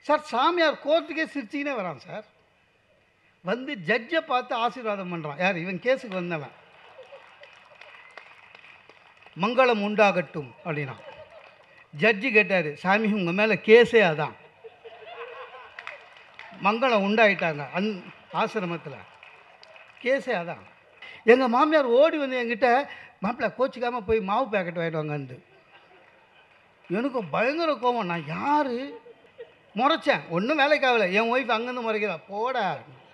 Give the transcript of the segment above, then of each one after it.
sir சாமியார் கோர்ட்டுக்கே சிரிச்சுக்கினே வரான் sir வந்து ஜட்ஜை பார்த்து ஆசீர்வாதம் பண்ணுறான் யார் இவன் கேஸுக்கு வந்தவன் மங்களம் உண்டாகட்டும் அப்படின்னா ஜட்ஜி கேட்டார் சாமி உங்கள் மேலே கேஸே அதான் மங்களம் உண்டாயிட்டாங்க அந் ஆசிரமத்தில் கேஸே அதான் எங்கள் மாமியார் ஓடி வந்து என்கிட்ட மாப்பிள்ளை கோச்சிக்காமல் போய் மாவு பேக்கெட் வாங்கிட்டு வாங்கன்னு எனக்கு பயங்கர கோவம் நான் யார் முறைச்சேன் ஒன்றும் வேலைக்கு ஆகலை என் ஒய்ஃப் அங்கேருந்து முறைக்கிறா போடா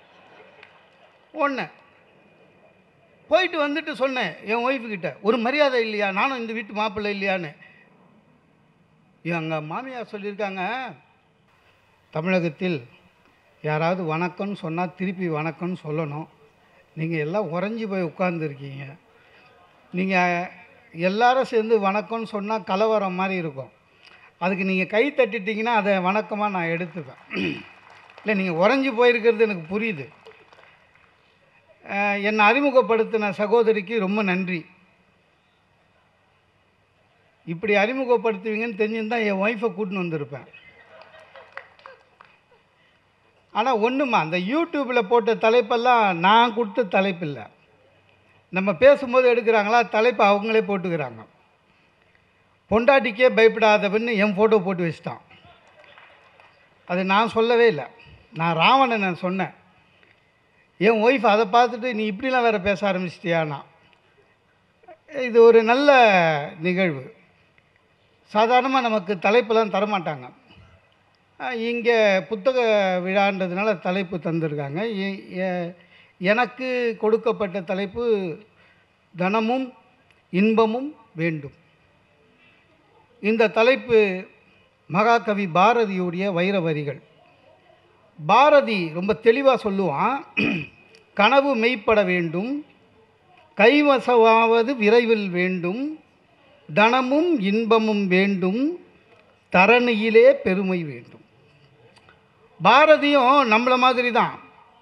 ஒன்று போயிட்டு வந்துட்டு சொன்னேன் என் ஒய்ஃபுக்கிட்ட ஒரு மரியாதை இல்லையா நானும் இந்த வீட்டு மாப்பிள்ளை இல்லையான்னு எங்கள் மாமியார் சொல்லியிருக்காங்க தமிழகத்தில் யாராவது வணக்கம்னு சொன்னால் திருப்பி வணக்கம்னு சொல்லணும் நீங்கள் எல்லாம் உறைஞ்சி போய் உட்காந்துருக்கீங்க நீங்கள் எல்லாரும் சேர்ந்து வணக்கம்னு சொன்னால் கலவரம் மாதிரி இருக்கும் அதுக்கு நீங்கள் கை தட்டிட்டீங்கன்னா அதை வணக்கமாக நான் எடுத்துப்பேன் இல்லை நீங்கள் உறைஞ்சி போயிருக்கிறது எனக்கு புரியுது அஹ், என்னை அறிமுகப்படுத்தின சகோதரிக்கு ரொம்ப நன்றி இப்படி அறிமுகப்படுத்துவீங்கன்னு தெரிஞ்சிருந்தா என் ஒய்ஃபை கூட்டின்னு வந்திருப்பேன் ஆனால் ஒன்றுமா அந்த யூடியூப்பில் போட்ட தலைப்பெல்லாம் நான் கொடுத்த தலைப்பு இல்லை நம்ம பேசும்போது எடுக்கிறாங்களா தலைப்பை அவங்களே போட்டுக்கிறாங்க பொண்டாட்டிக்கே பயப்படாதவன்னு என் ஃபோட்டோ போட்டு வச்சிட்டான் அது நான் சொல்லவே இல்லை நான் ராவணன் நான் சொன்னேன் என் ஒய்ஃப் அதை பார்த்துட்டு நீ இப்படிலாம் வேறு பேச ஆரம்பிச்சிட்டியானா இது ஒரு நல்ல நிகழ்வு சாதாரணமாக நமக்கு தலைப்பெல்லாம் தரமாட்டாங்க இங்கே புத்தக விழான்றதுனால தலைப்பு தந்திருக்காங்க எ- எ- எனக்கு கொடுக்கப்பட்ட தலைப்பு தனமும் இன்பமும் வேண்டும் இந்த தலைப்பு மகாகவி பாரதியுடைய வைர வரிகள் பாரதி ரொம்ப தெளிவாக சொல்லுவான் கனவு மெய்ப்பட வேண்டும் கைவசமாவது விரைவில் வேண்டும் தனமும் இன்பமும் வேண்டும் தரணியிலே பெருமை வேண்டும் பாரதியும் நம்மள மாதிரி தான்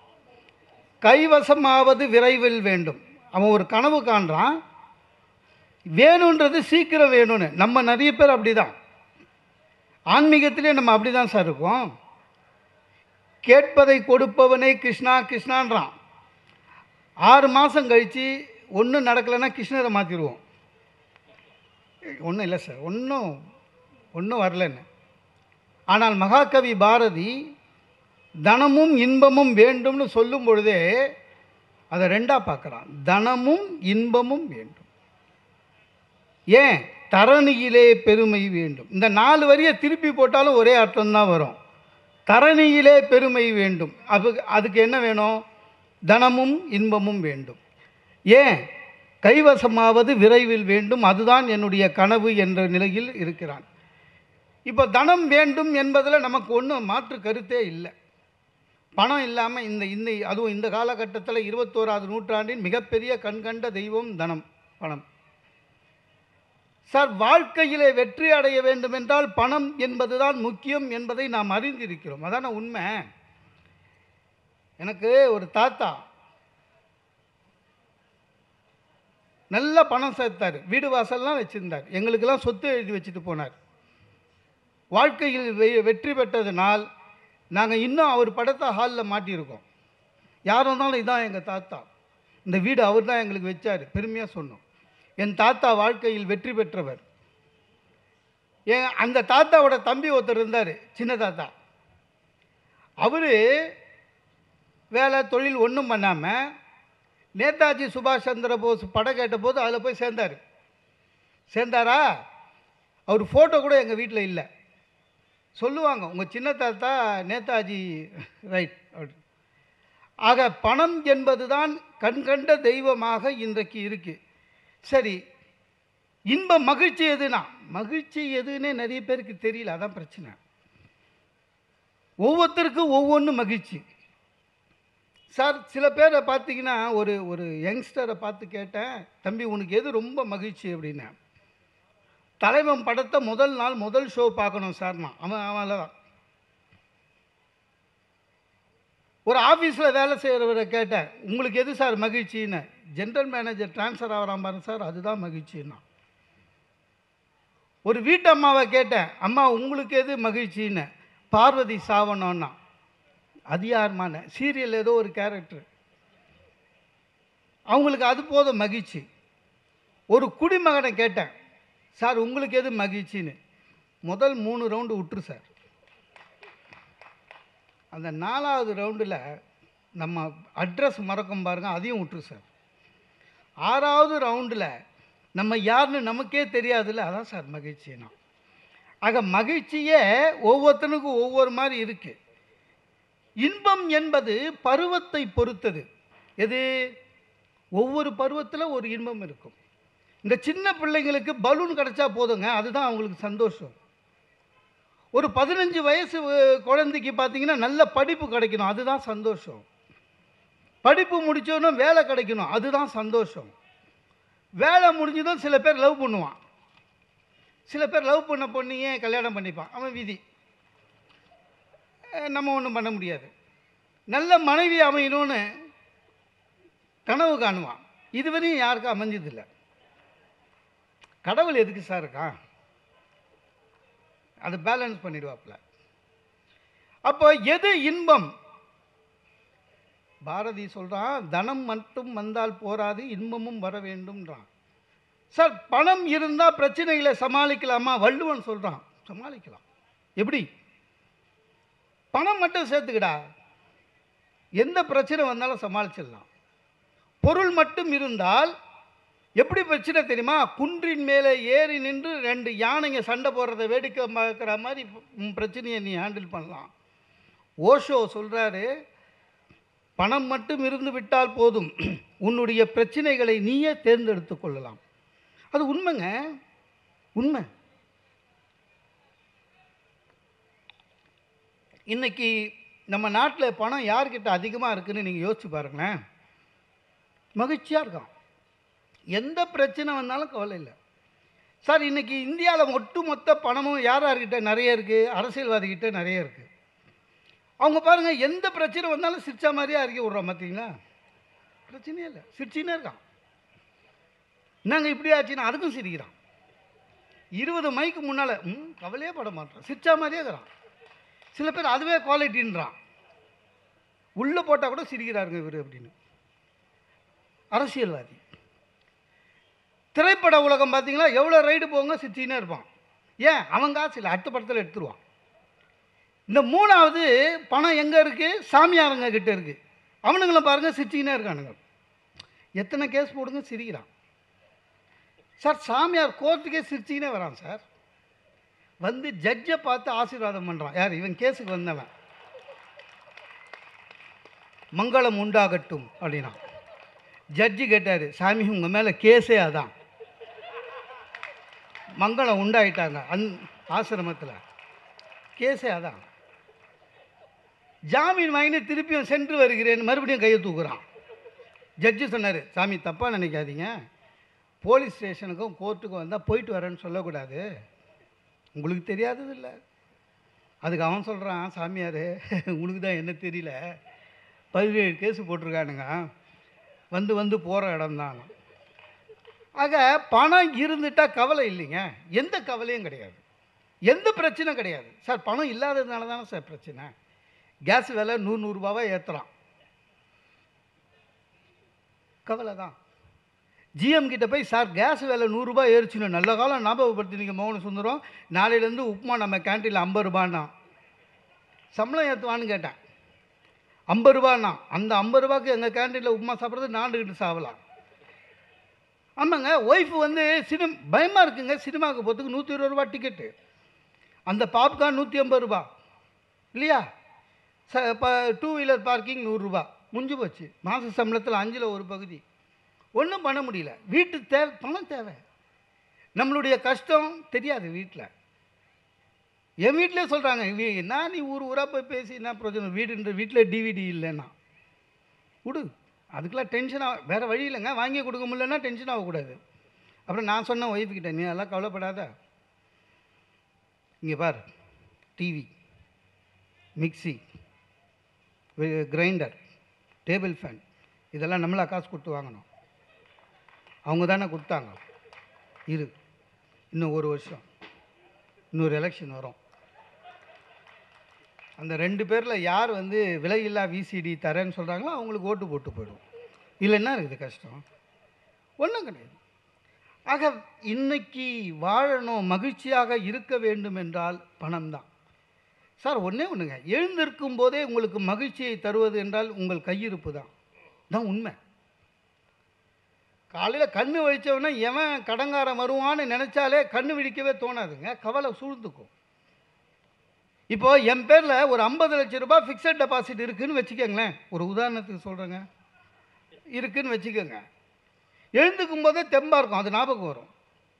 கைவசமாவது விரைவில் வேண்டும் அவன் ஒரு கனவு காண்றான் வேணுன்றது சீக்கிரம் வேணும்னு நம்ம நிறைய பேர் அப்படி தான் ஆன்மீகத்திலே நம்ம அப்படி தான் சார் இருக்கோம் கேட்பதை கொடுப்பவனே கிருஷ்ணா கிருஷ்ணான்றான் ஆறு மாதம் கழித்து ஒன்றும் நடக்கலைன்னா கிருஷ்ணரை மாற்றிடுவோம் ஒன்றும் இல்லை சார் ஒன்றும் ஒன்றும் வரலன்னு ஆனால் மகாகவி பாரதி தனமும் இன்பமும் வேண்டும்னு சொல்லும் பொழுதே அதை ரெண்டாக பார்க்குறான் தனமும் இன்பமும் வேண்டும் ஏன் தரணியிலே பெருமை வேண்டும் இந்த நாலு வரியை திருப்பி போட்டாலும் ஒரே அர்த்தம்தான் வரும் தரணியிலே பெருமை வேண்டும் அது அதுக்கு என்ன வேணும் தனமும் இன்பமும் வேண்டும் ஏன் கைவசமாவது விரைவில் வேண்டும் அதுதான் என்னுடைய கனவு என்ற நிலையில் இருக்கிறான் இப்போ தனம் வேண்டும் என்பதில் நமக்கு ஒன்றும் மாற்று கருத்தே இல்லை பணம் இல்லாமல் இந்த இந்த அதுவும் இந்த காலகட்டத்தில் இருபத்தோராவது நூற்றாண்டின் மிகப்பெரிய கண்கண்ட தெய்வம் தனம் பணம் சார் வாழ்க்கையிலே வெற்றி அடைய வேண்டும் என்றால் பணம் என்பதுதான் முக்கியம் என்பதை நாம் அறிந்திருக்கிறோம் அதான உண்மை எனக்கு ஒரு தாத்தா நல்ல பணம் சேர்த்தார் வீடு வாசல்லாம் வச்சுருந்தார் எங்களுக்கெல்லாம் சொத்து எழுதி வச்சுட்டு போனார் வாழ்க்கையில் வெ- வெற்றி பெற்றதுனால் நாங்கள் இன்னும் அவர் படத்தை ஹாலில் மாட்டியிருக்கோம் யார் வந்தாலும் இதான் எங்கள் தாத்தா இந்த வீடு அவர் தான் எங்களுக்கு வச்சார் பெருமையாக சொன்னோம் என் தாத்தா வாழ்க்கையில் வெற்றி பெற்றவர் என் அந்த தாத்தாவோட தம்பி ஒருத்தர் இருந்தார் சின்ன தாத்தா அவர் வேலை தொழில் ஒன்றும் பண்ணாமல் நேதாஜி சுபாஷ் சந்திர போஸ் படம் கேட்டபோது அதில் போய் சேர்ந்தார் சேர்ந்தாரா அவர் ஃபோட்டோ கூட எங்கள் வீட்டில் இல்லை சொல்லுவாங்க உங்கள் சின்ன தாத்தா நேதாஜி ரைட் அப்படி ஆக பணம் என்பது தான் கண்கண்ட தெய்வமாக இன்றைக்கு இருக்குது சரி இன்ப மகிழ்ச்சி எதுனா மகிழ்ச்சி எதுன்னே நிறைய பேருக்கு தெரியல அதான் பிரச்சனை ஒவ்வொருத்தருக்கும் ஒவ்வொன்று மகிழ்ச்சி சார் சில பேரை பார்த்தீங்கன்னா ஒரு ஒரு யங்ஸ்டரை பார்த்து கேட்டேன் தம்பி உனக்கு எது ரொம்ப மகிழ்ச்சி அப்படின்னேன் தலைவன் படத்தை முதல் நாள் முதல் ஷோ பார்க்கணும் சார் நான் அவன் அவன் தான் ஒரு ஆஃபீஸில் வேலை செய்கிறவரை கேட்டேன் உங்களுக்கு எது சார் மகிழ்ச்சின்னு ஜென்ரல் மேனேஜர் ட்ரான்ஸ்ஃபர் ஆகிறான் பாருங்க சார் அதுதான் மகிழ்ச்சின்னா ஒரு வீட்டு அம்மாவை கேட்டேன் அம்மா உங்களுக்கு எது மகிழ்ச்சின்னு பார்வதி சாவணம்னா அது யாருமான சீரியல் ஏதோ ஒரு கேரக்டர் அவங்களுக்கு அது போதும் மகிழ்ச்சி ஒரு குடிமகனை கேட்டேன் சார் உங்களுக்கு எது மகிழ்ச்சின்னு முதல் மூணு ரவுண்டு விட்டுரு சார் அந்த நாலாவது ரவுண்டில் நம்ம அட்ரஸ் மறக்கும் பாருங்க அதையும் விட்டுரு சார் ஆறாவது ரவுண்டில் நம்ம யாருன்னு நமக்கே தெரியாதுல்ல அதான் சார் மகிழ்ச்சினா ஆக மகிழ்ச்சியே ஒவ்வொருத்தனுக்கும் ஒவ்வொரு மாதிரி இருக்குது இன்பம் என்பது பருவத்தை பொறுத்தது எது ஒவ்வொரு பருவத்தில் ஒரு இன்பம் இருக்கும் இந்த சின்ன பிள்ளைங்களுக்கு பலூன் கிடைச்சா போதுங்க அதுதான் அவங்களுக்கு சந்தோஷம் ஒரு பதினஞ்சு வயசு அஹ், குழந்தைக்கு பார்த்தீங்கன்னா நல்ல படிப்பு கிடைக்கணும் அதுதான் சந்தோஷம் படிப்பு முடிச்சோன்னா வேலை கிடைக்கணும் அதுதான் சந்தோஷம் வேலை முடிஞ்சதும் சில பேர் லவ் பண்ணுவான் சில பேர் லவ் பண்ண பொண்ணையே கல்யாணம் பண்ணிப்பான் அவன் விதி அஹ், நம்ம ஒன்றும் பண்ண முடியாது நல்ல மனைவி அமையணும்னு கனவு காணுவான் இதுவரையும் யாருக்கும் அமைஞ்சதில்லை கடவுள் எதுக்கு சார் இருக்கான் அதை பேலன்ஸ் பண்ணிடுவாப்புல அப்போ எது இன்பம் பாரதி சொல்கிறான் தனம் மட்டும் வந்தால் போராது இன்பமும் வர வேண்டும்ன்றான் சார் பணம் இருந்தால் பிரச்சனைகளை சமாளிக்கலாமா வள்ளுவன் சொல்கிறான் சமாளிக்கலாம் எப்படி பணம் மட்டும் சேர்த்துக்கடா எந்த பிரச்சனை வந்தாலும் சமாளிச்சிடலாம் பொருள் மட்டும் இருந்தால் எப்படி பிரச்சனை தெரியுமா குன்றின் மேலே ஏறி நின்று ரெண்டு யானைங்க சண்டை போடுறத வேடிக்கை பார்க்குற மாதிரி உன் பிரச்சனையை நீ ஹேண்டில் பண்ணலாம் ஓஷோ சொல்கிறாரு பணம் மட்டும் இருந்து விட்டால் போதும் உன்னுடைய பிரச்சனைகளை நீயே தேர்ந்தெடுத்து கொள்ளலாம் அது உண்மைங்க உண்மை இன்னைக்கு நம்ம நாட்டில் பணம் யார்கிட்ட அதிகமாக இருக்குன்னு நீங்கள் யோசிச்சு பாருங்களேன் மகிழ்ச்சியாக இருக்கான் எந்த பிரச்சனை வந்தாலும் கவலை இல்லை சார் இன்னைக்கு இந்தியாவில் ஒட்டுமொத்த பணமும் யார் யார்கிட்ட நிறைய இருக்குது அரசியல்வாதிகிட்ட நிறைய இருக்குது அவங்க பாருங்கள் எந்த பிரச்சனை வந்தாலும் சிரிச்ச மாதிரியே அறிக்கை விட்றோம் பார்த்தீங்களா பிரச்சனையே இல்லை சிரிச்சின்னே இருக்கான் என்னங்க இப்படி ஆச்சுன்னா அதுக்கும் சிரிக்கிறான் இருபது மைக்கு முன்னால் ம் கவலையே பட மாட்டான் சிரிச்சா மாதிரியே இருக்கிறான் சில பேர் அதுவே குவாலிட்டின்றான் உள்ளே போட்டால் கூட சிரிக்கிறாருங்க இவர் அப்படின்னு அரசியல்வாதி திரைப்பட உலகம் பார்த்தீங்களா எவ்வளோ ரைடு போங்க சிரிச்சின்னே இருப்பான் ஏன் அவன் காசு இல்லை அடுத்த படத்தில் எடுத்துருவான் இந்த மூணாவது பணம் எங்கே இருக்குது சாமியாருங்க கிட்ட இருக்குது அவனுங்களும் பாருங்கள் சிரிச்சிக்கினே இருக்கானுங்க எத்தனை கேஸ் போடுங்க சிரிக்கிறான் சார் சாமியார் கோர்ட்டுக்கே சிரிச்சிக்கினே வரான் சார் வந்து ஜட்ஜை பார்த்து ஆசீர்வாதம் பண்ணுறான் யார் இவன் கேஸுக்கு வந்தவன் மங்களம் உண்டாகட்டும் அப்படின்னா ஜட்ஜி கேட்டார் சாமி உங்கள் மேலே கேஸே அதான் மங்களம் உண்டாயிட்டாங்க அந் ஆசிரமத்தில் கேஸே அதான் ஜாமீன் வாங்கிட்டு திருப்பியும் சென்று வருகிறேன் மறுபடியும் கையை தூக்குறான் ஜட்ஜி சொன்னார் சாமி தப்பாக நினைக்காதீங்க போலீஸ் ஸ்டேஷனுக்கும் கோர்ட்டுக்கும் வந்தால் போயிட்டு வரேன்னு சொல்லக்கூடாது உங்களுக்கு தெரியாதது இல்லை அதுக்கு அவன் சொல்கிறான் சாமியார் உனக்கு தான் என்ன தெரியல பதினேழு கேஸு போட்டிருக்கானுங்க வந்து வந்து போகிற இடம்தான் ஆக பணம் இருந்துட்டால் கவலை இல்லைங்க எந்த கவலையும் கிடையாது எந்த பிரச்சனை கிடையாது சார் பணம் இல்லாததுனால தானே சார் பிரச்சனை கேஸ் விலை நூறு நூறுரூபாவா ஏற்றுறான் கவலை தான் ஜிஎம் கிட்ட போய் சார் கேஸ் விலை நூறுரூபா ஏறிச்சுன்னு நல்ல காலம் ஞாபகப்படுத்தினீங்க மோகன சுந்தரம் நாளையிலேருந்து உப்புமா நம்ம கேன்டீனில் ஐம்பது ரூபான்னா சம்பளம் ஏற்றுவான்னு கேட்டேன் ஐம்பது ரூபான்னா அந்த ஐம்பது ரூபாய்க்கு எங்கள் கேன்டீனில் உப்புமா சாப்பிட்றது நாண்டுக்கிட்டு சாவலாம் ஆமாங்க ஒய்ஃப் வந்து சினிம் பயமாக இருக்குங்க சினிமாவுக்கு போகிறதுக்கு நூற்றி இருபது ரூபா டிக்கெட்டு அந்த பாப்கார்ன் நூற்றி ஐம்பது ரூபா இல்லையா ச இப்போ டூ வீலர் பார்க்கிங் நூறுரூபா முடிஞ்சு போச்சு மாத சம்பளத்தில் அஞ்சில் ஒரு பகுதி ஒன்றும் பண்ண முடியல வீட்டு தேவை பணம் தேவை நம்மளுடைய கஷ்டம் தெரியாது வீட்டில் என் வீட்டிலே சொல்கிறாங்க நான் நீ ஊர் ஊராக போய் பேசி என்ன பிரயோஜனம் வீடுன்ற வீட்டில் டிவிடி இல்லைன்னா விடு அதுக்கெல்லாம் டென்ஷன் ஆக வேறு வழி இல்லைங்க வாங்கி கொடுக்க முடியலன்னா டென்ஷன் ஆகக்கூடாது அப்புறம் நான் சொன்னேன் ஒய்ஃப் கிட்ட நீ அதெல்லாம் கவலைப்படாத இங்கே பார் TV mixie grinder table fan இதெல்லாம் நம்மளா காசு கொடுத்து வாங்கணும் அவங்க தானே கொடுத்தாங்க இரு இன்னும் ஒரு வருஷம் இன்னொரு எலெக்ஷன் வரும் அந்த ரெண்டு பேரில் யார் வந்து விலையில்லா விசிடி தரேன்னு சொல்கிறாங்களோ அவங்களுக்கு ஓட்டு போட்டு போயிடும் இல்லைன்னா இருக்குது கஷ்டம் ஒன்றும் கிடையாது ஆக இன்னைக்கு வாழணும் மகிழ்ச்சியாக இருக்க வேண்டும் என்றால் பணம் தான் சார் ஒன்றே ஒன்றுங்க எழுந்திருக்கும் போதே உங்களுக்கு மகிழ்ச்சியை தருவது என்றால் உங்கள் கையிருப்பு தான் தான் உண்மை காலையில் கண்ணு வலிச்சவொடனே எவன் கடங்காரன் வருவான்னு நினச்சாலே கண்ணு விழிக்கவே தோணாதுங்க கவலை சூழ்ந்துக்கும் இப்போ என் பேரில் ஒரு ஐம்பது லட்ச ரூபாய் ஃபிக்ஸட் டெபாசிட் இருக்குன்னு வச்சுக்கோங்களேன் ஒரு உதாரணத்துக்கு சொல்கிறேங்க இருக்குன்னு வச்சுக்கோங்க எழுந்துக்கும் போதே தெம்பாக இருக்கும் அது ஞாபகம் வரும்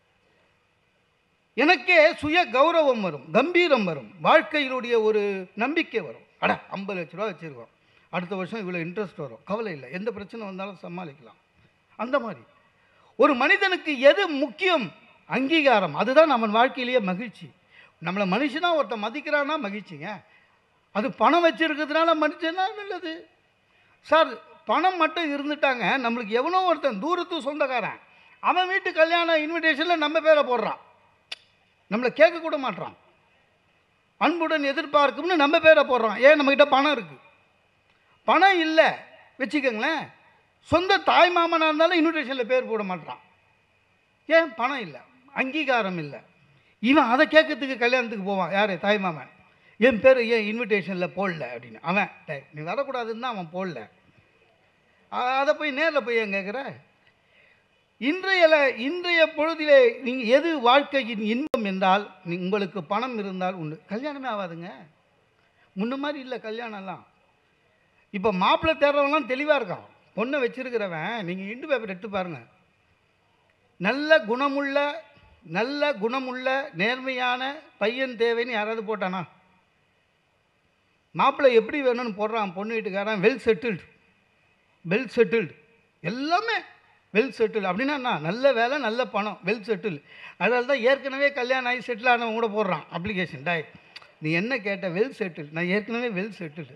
எனக்கே சுய கௌரவம் வரும் கம்பீரம் வரும் வாழ்க்கையினுடைய ஒரு நம்பிக்கை வரும் அட ஐம்பது லட்ச ரூபா வச்சுருக்கோம் அடுத்த வருஷம் இவ்வளோ இன்ட்ரெஸ்ட் வரும் கவலை இல்லை எந்த பிரச்சனை வந்தாலும் சமாளிக்கலாம் அந்த மாதிரி ஒரு மனிதனுக்கு எது முக்கியம் அங்கீகாரம் அதுதான் நம்ம வாழ்க்கையிலேயே மகிழ்ச்சி நம்மளை மனுஷனாக ஒருத்தன் மதிக்கிறான்னா மகிழ்ச்சிங்க அது பணம் வச்சிருக்கிறதுனால மனுஷனா நல்லது சார் பணம் மட்டும் இருந்துட்டாங்க நம்மளுக்கு எவனோ ஒருத்தன் தூரத்து சொந்தக்காரன் அவன் வீட்டு கல்யாண இன்விடேஷனில் நம்ம பேரை போடுறான் நம்மளை கேட்க கூட மாட்றான் அன்புடன் எதிர்பார்க்கும்னு நம்ம பேரை போடுறான் ஏன் நம்மக்கிட்ட பணம் இருக்குது பணம் இல்லை வச்சுக்கோங்களேன் சொந்த தாய் மாமனாக இருந்தாலும் இன்விடேஷனில் பேர் போட மாட்டான் ஏன் பணம் இல்லை அங்கீகாரம் இல்லை இவன் அதை கேட்கறதுக்கு கல்யாணத்துக்கு போவான் யார் தாய் மாமன் என் பேர் ஏன் இன்விடேஷனில் போடல அப்படின்னு அவன் டேய் நீ வரக்கூடாதுன்னு தான் அவன் போடல அ- அதை போய் நேரில் போய் ஏன் கேட்குற இன்றைய இன்றைய பொழுதிலே நீங்கள் எது வாழ்க்கையின் இன்பம் என்றால் நீ உங்களுக்கு பணம் இருந்தால் உண்டு கல்யாணமே ஆகாதுங்க முன்ன மாதிரி இல்லை கல்யாணம்லாம் இப்போ மாப்பிள்ளை தேடுறவன்லாம் தெளிவாக இருக்கான் பொண்ணை வச்சிருக்கிறவன் நீங்கள் இண்டு பேப்பர் எடுத்து பாருங்கள் நல்ல குணமுள்ள நல்ல குணமுள்ள நேர்மையான பையன் தேவைன்னு யாராவது போட்டானா மாப்பிள்ளை எப்படி வேணும்னு போடுறான் பொண்ணு வீட்டுக்காரன் வெல் செட்டில்டு வெல் செட்டில்டு எல்லாமே வெல் செட்டில் அப்படின்னா என்ன நல்ல வேலை நல்ல பணம் வெல் செட்டில் அதனால தான் ஏற்கனவே கல்யாணம் ஆகி செட்டில் ஆனவன் கூட போடுறான் அப்ளிகேஷன் டாய் நீ என்ன கேட்ட வெல் செட்டில் நான் ஏற்கனவே வெல் செட்டில்டு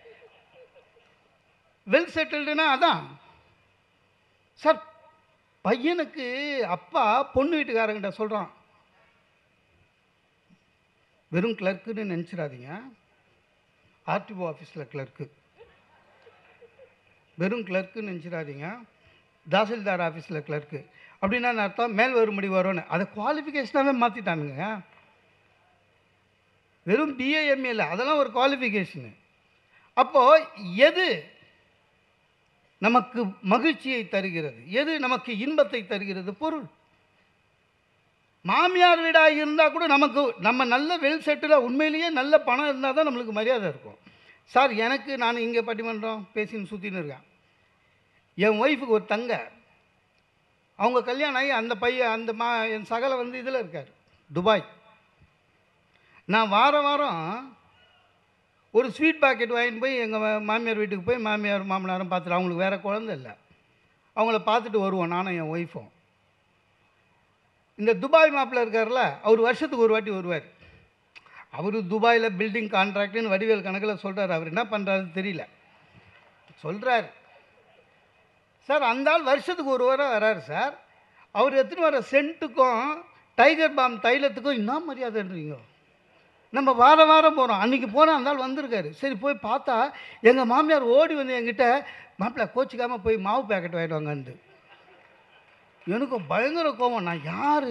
வெல் செட்டில்டுனா அதான் சார் பையனுக்கு அப்பா பொண்ணு வீட்டுக்காரங்கிட்ட சொல்கிறான் வெறும் கிளர்க்குன்னு நினச்சிடாதீங்க ஆர்டிஓ ஆஃபீஸில் கிளர்க்கு வெறும் கிளர்க்குன்னு நினச்சிடாதீங்க தாசில்தார் ஆஃபீஸில் கிளர்க்கு அப்படின்னா என்ன அர்த்தம் மேல் வரும்படி வரும்னு அதை குவாலிஃபிகேஷனாகவே மாற்றிட்டானுங்க வெறும் பிஏஎம்ஏ இல்லை அதெல்லாம் ஒரு குவாலிஃபிகேஷனு அப்போது எது நமக்கு மகிழ்ச்சியை தருகிறது எது நமக்கு இன்பத்தை தருகிறது பொருள் மாமியார் வீடாக இருந்தால் கூட நமக்கு நம்ம நல்ல வெல் செட்டில் உண்மையிலேயே நல்ல பணம் இருந்தால் தான் நம்மளுக்கு மரியாதை இருக்கும் சார் எனக்கு நான் இங்கே பட்டிமன்றம் பேசின்னு சுற்றின்னு இருக்கேன் என் ஒய்ஃபுக்கு ஒரு தங்க அவங்க கல்யாணம் ஆகி அந்த பையன் அந்த மா என் சகலை வந்து இதில் இருக்கார் துபாய் நான் வார வாரம் ஒரு ஸ்வீட் பாக்கெட் வாங்கிட்டு போய் எங்கள் மாமியார் வீட்டுக்கு போய் மாமியார் மாமனாரும் பார்த்துட்டு அவங்களுக்கு வேறு குழந்தை இல்லை அவங்கள பார்த்துட்டு வருவோம் நானும் என் ஒய்ஃபும் இந்த துபாய் மாப்பிள்ள இருக்கார்ல அவர் வருஷத்துக்கு ஒரு வாட்டி வருவார் அவர் துபாயில் பில்டிங் கான்ட்ராக்ட்னு வடிவேல் கணக்கில் சொல்கிறார் அவர் என்ன பண்ணுறாரு தெரியல சொல்கிறார் சார் அந்த ஆள் வருஷத்துக்கு ஒரு வாரம் வராரு சார் அவர் எடுத்துன்னு வர சென்ட்டுக்கும் டைகர் பாம் தைலத்துக்கும் என்ன மரியாதைன்றீங்க நம்ம வார வாரம் போகிறோம் அன்றைக்கி போனால் அந்த ஆள் வந்திருக்காரு சரி போய் பார்த்தா எங்கள் மாமியார் ஓடி வந்து என்கிட்ட மாப்பிள்ளை கோச்சிக்காமல் போய் மாவு பேக்கெட் வாங்கிட்டு வாங்கன்ட்டு எனக்கு பயங்கர கோபம் நான் யார்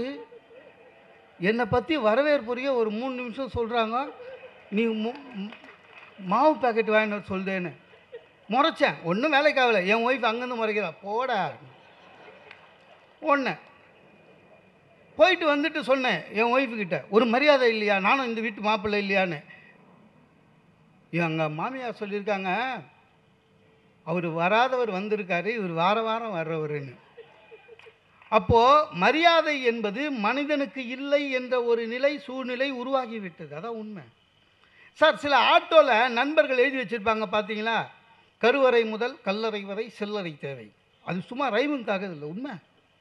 என்னை பற்றி வரவேற்புரிய ஒரு மூணு நிமிஷம் சொல்கிறாங்க நீ மு- மு- மாவு பேக்கெட் வாங்கிட்டு வர சொல்லுதேன்னு முறைச்சேன் ஒன்றும் வேலைக்கு ஆகலை என் ஒய்ஃப் அங்கேருந்து முறைக்கிறா போடா ஒன்று போயிட்டு வந்துட்டு சொன்னேன் என் ஒய்ஃபு கிட்ட ஒரு மரியாதை இல்லையா நானும் இந்த வீட்டு மாப்பிள்ளை இல்லையான்னு எங்கள் மாமியார் சொல்லியிருக்காங்க அவர் வராதவர் வந்திருக்காரு இவர் வார வாரம் வர்றவருன்னு அப்போது மரியாதை என்பது மனிதனுக்கு இல்லை என்ற ஒரு நிலை சூழ்நிலை உருவாகிவிட்டது அதான் உண்மை சார் சில ஆட்டோவில் நண்பர்கள் எழுதி வச்சுருப்பாங்க பார்த்தீங்களா கருவறை முதல் கல்லறை வரை செல்லறை தேவை அது சும்மா ரைமுக்காக இல்லை உண்மை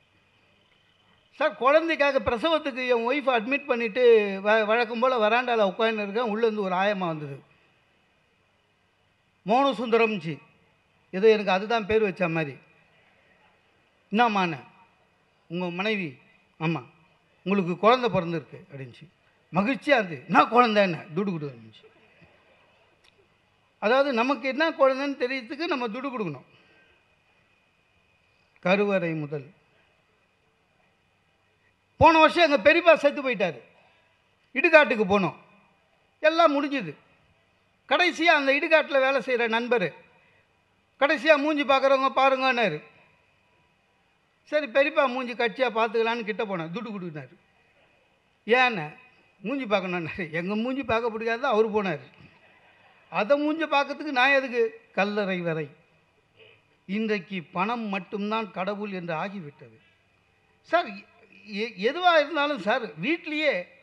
சார் குழந்தைக்காக பிரசவத்துக்கு என் ஒய்ஃபை அட்மிட் பண்ணிவிட்டு வ வழக்கம் போல் வராண்டாவில் உட்காந்து இருக்கேன் உள்ளேருந்து ஒரு ஆயமா வந்தது மோனசுந்தரம்ஜி ஏதோ எனக்கு அதுதான் பேர் வச்ச மாதிரி என்னம்மாண்ணே உங்கள் மனைவி ஆமாம் உங்களுக்கு குழந்தை பிறந்திருக்கு அப்படின்ச்சு மகிழ்ச்சியாக இருந்து என்ன குழந்தைன்னு துடு குடு இருந்துச்சு அதாவது நமக்கு என்ன குழந்தைன்னு தெரியறதுக்கு நம்ம துடு கொடுக்கணும் கருவறை முதல் போன வருஷம் எங்கள் பெரியப்பா செத்து போயிட்டார் இடுகாட்டுக்கு போனோம் எல்லாம் முடிஞ்சுது கடைசியாக அந்த இடுகாட்டில் வேலை செய்கிற நண்பர் கடைசியாக மூஞ்சி பார்க்குறவங்க பாருங்கன்னாரு சரி பெரியப்பா மூஞ்சி கட்சியாக பார்த்துக்கலான்னு கிட்ட போனேன் துட்டு கொடுக்குனாரு ஏன்னு மூஞ்சி பார்க்கணுன்னாரு எங்கள் மூஞ்சி பார்க்க பிடிக்காது அவர் போனார் அதை மூஞ்சி பார்க்கறதுக்கு நான் எதுக்கு கல்லறை வரை இன்றைக்கு பணம் மட்டும்தான் கடவுள் என்று ஆகிவிட்டது சார் எதுவாக இருந்தாலும் சார் வீட்லேயே